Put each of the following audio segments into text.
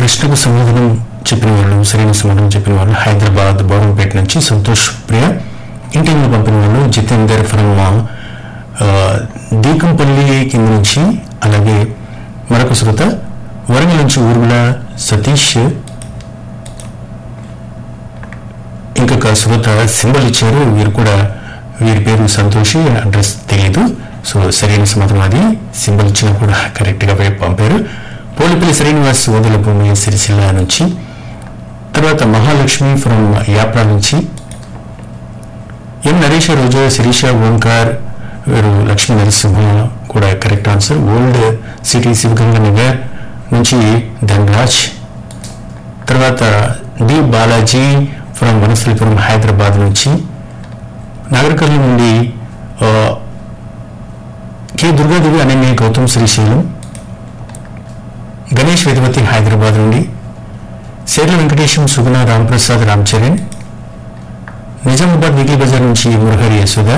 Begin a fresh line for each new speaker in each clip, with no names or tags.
ప్రశ్నకు సమాధానం చెప్పిన వాళ్ళు సరైన సమాధానం చెప్పిన వాళ్ళు హైదరాబాద్ బౌరంపేట నుంచి సంతోష్ ప్రియ ఇంటిలో పంపిన వాళ్ళు జితేందర్ ఫ్రమ్ దీకంపల్లి కింద నుంచి అలాగే మరొక శ్రోత వరంగల్ నుంచి ఊర్మిళ సతీష్ ఇంకొక శ్రోత సింబల్ ఇచ్చారు వీరు కూడా వీరి పేరు సంతోషి అడ్రస్ తెలియదు సో సరైన సమాధానం అది సింబల్ ఇచ్చినా కూడా కరెక్ట్గా పంపారు పోలిపల్లి శ్రీనివాస్ వదుల భూమి సిరిసిల్ల నుంచి తర్వాత మహాలక్ష్మి ఫ్రమ్ యాప్రా నుంచి ఎం నరేష రోజా శిరీష ఓంకార్ వీరు లక్ష్మీ నరసింహ కూడా correct answer old city Shivaganga Nagar నుంచి ధనరాజ్ తర్వాత డి బాలాజీ ఫ్రమ్ వనస్థలిపురం హైదరాబాద్ నుంచి నాగరికర్ల నుండి ఆ, కె దుర్గాదేవి అనన్య గౌతమ్ శ్రీశైలం గణేష్ వేదవతి హైదరాబాద్ నుండి శేర్ల వెంకటేశం సుగుణ రాంప్రసాద్ రామ్ చరణ్ నిజామాబాద్ వీక్లీ బజార్ నుంచి మురహరి యశోద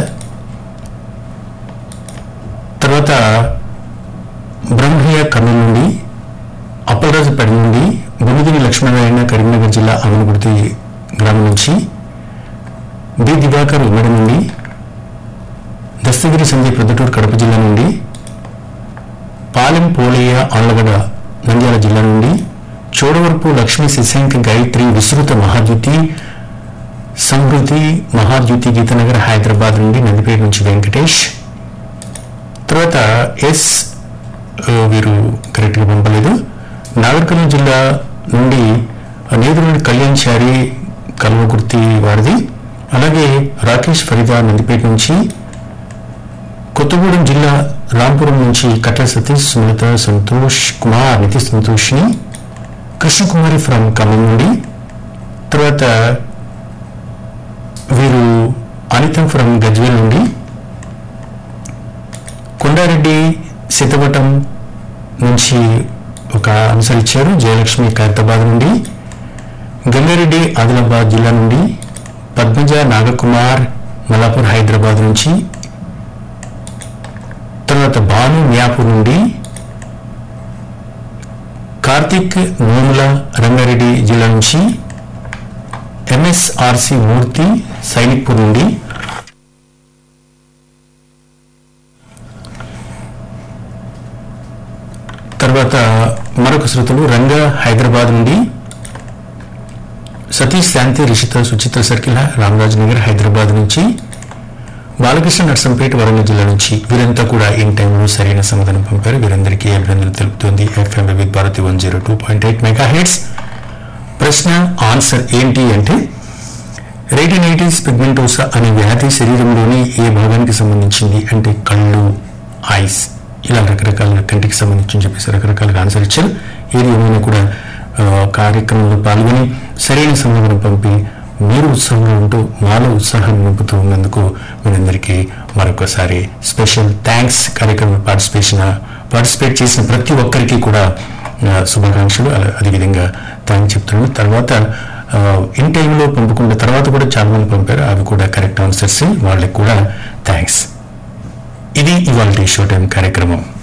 తర్వాత బ్రహ్మయ్య కర్నూలు నుండి అప్పలరాజుపేట నుండి బొమ్మిదిని లక్ష్మీనారాయణ కరీంనగర్ జిల్లా అమనగుర్తి గ్రామం నుంచి బి దివాకర్ ఉమ్మడి నుండి దస్తగిరి సంజయ్ ప్రొద్దుటూరు కడప జిల్లా నుండి పాలెం పోలయ్య ఆళ్లగడ నంద్యాల జిల్లా నుండి చోడవరపు లక్ష్మీ శశాంక్ గాయత్రి విస్తృత మహాద్యుతి సమృద్ధి మహాద్యుతి గీతనగర్ హైదరాబాద్ నుండి నందిపేట నుంచి వెంకటేష్ తర్వాత ఎస్ ఆ, వీరు కరెక్ట్గా పంపలేదు నాగర్కర్నూలు జిల్లా నుండి నేదురుని కళ్యాణ్ చారి కల్వకుర్తి వారిది అలాగే రాకేష్ ఫరీదా నందిపేట నుంచి కొత్తగూడెం జిల్లా రాంపురం నుంచి కట్ల సతీష్ సుమలత సంతోష్ కుమార్ నితి సంతోష్ని కృష్ణకుమారి ఫ్రమ్ ఖమ్మం నుండి తర్వాత వీరు అనితం ఫ్రమ్ గజ్వేల్ నుండి కొండారెడ్డి సీతవటం నుంచి ఒక అంశాలు ఇచ్చారు జయలక్ష్మి ఖైరతాబాద్ నుండి గంగారెడ్డి ఆదిలాబాద్ జిల్లా నుండి పద్మజ నాగకుమార్ మలాపూర్ హైదరాబాద్ నుంచి తర్వాత భాను మియాపూర్ నుండి కార్తిక్ నోముల రంగారెడ్డి జిల్లా నుంచి ఎంఎస్ఆర్సి మూర్తి సైనిక్పూర్ నుండి తర్వాత మరొక శ్రోతలు రంగా హైదరాబాద్ నుండి సతీష్ శాంతి రిషిత సుచిత్ర సర్కిల్ రామరాజ్ నగర్ హైదరాబాద్ నుంచి బాలకృష్ణ నర్సంపేట వరంగల్ జిల్లా నుంచి వీరంతా కూడా ఇన్ టైంలో సరైన సమాధానం పంపారు వీరందరికీ అభినందనలు తెలుపుతోంది FM Vividh Bharati one zero two point eight megahertz ప్రశ్న ఆన్సర్ ఏంటి అంటే రేటినైటిస్ పిగ్మెంటోసా అనే వ్యాధి శరీరంలోని ఏ భాగానికి సంబంధించింది అంటే కళ్ళు ఐస్ ఇలా రకరకాల కంటికి సంబంధించి చెప్పేసి రకరకాలుగా ఆన్సర్ ఇచ్చారు ఏది ఏమైనా కూడా ఆ, కార్యక్రమంలో పాల్గొని సరైన సమాధానం పంపి మీరు ఉత్సాహంగా ఉంటూ మాలో ఉత్సాహం నింపుతూ ఉన్నందుకు మీరందరికీ మరొకసారి స్పెషల్ థ్యాంక్స్ కార్యక్రమం పార్టిసిపేషన్ పార్టిసిపేట్ చేసిన ప్రతి ఒక్కరికి కూడా ఆ, శుభాకాంక్షలు అలా అదేవిధంగా థ్యాంక్ చెప్తున్నాను తర్వాత ఆ, ఇన్ టైంలో పంపుకున్న తర్వాత కూడా చాలా మంది పంపారు అవి కూడా కరెక్ట్ ఆన్సర్స్ వాళ్ళకి కూడా థ్యాంక్స్ ఇది ఇవాళ షో టైం కార్యక్రమం